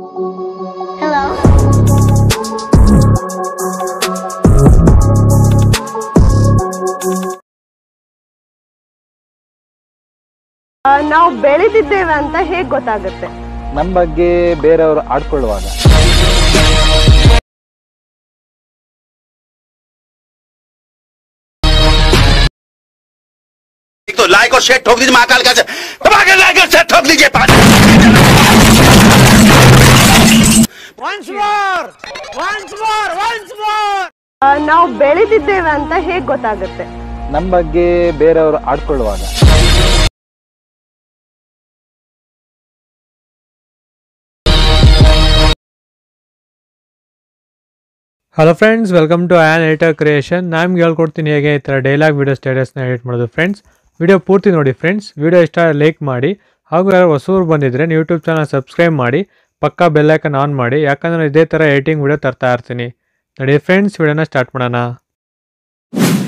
Hello. ನಾವು ಬೆಳೆದಿದ್ದೇವೆ ಅಂತ ಹೇಗ್ ಗೊತ್ತಾಗುತ್ತೆ ನಮ್ಮ ಬಗ್ಗೆ ಬೇರೆಯವರು ಆಡ್ಕೊಳ್ಳುವಾಗ एक तो लाइक और शेयर ठोक दीजिए महाकाल का से दबा के लाइक और शेयर ठोक दीजिए पाँच ನಾವು ಬೆಳೆದಿದ್ದೇವೆ ಅಂತ ಹೇಗ್ ಗೊತ್ತಾಗುತ್ತೆ ನಮ್ಮ ಬಗ್ಗೆ ಬೇರೆಯವರು ಆಡ್ಕೊಳ್ಳುವಾಗ hello friends welcome to an editor creation ನಾನು ಹೇಳ್ಕೊಡ್ತೀನಿ ಹೇಗೆ ಈ ಥರ ಡೈಲಾಗ್ ವಿಡಿಯೋ ಸ್ಟೇಟಸ್ನ ಎಡಿಟ್ ಮಾಡೋದು ಫ್ರೆಂಡ್ಸ್ ವಿಡಿಯೋ ಪೂರ್ತಿ ನೋಡಿ ಫ್ರೆಂಡ್ಸ್ ವಿಡಿಯೋ ಇಷ್ಟ ಲೈಕ್ ಮಾಡಿ ಹಾಗೂ ಯಾರು ಹೊಸೂರು ಬಂದಿದ್ದರೆ ಯೂಟ್ಯೂಬ್ ಚಾನಲ್ ಸಬ್ಸ್ಕ್ರೈಬ್ ಮಾಡಿ ಪಕ್ಕಾ ಬೆಲ್ಲೈಕನ್ ಆನ್ ಮಾಡಿ ಯಾಕಂದರೆ ಇದೇ ಥರ ಎಡಿಟಿಂಗ್ ವಿಡಿಯೋ ತರ್ತಾ ಇರ್ತೀನಿ ನೋಡಿ ಫ್ರೆಂಡ್ಸ್ ವಿಡಿಯೋನ ಸ್ಟಾರ್ಟ್ ಮಾಡೋಣ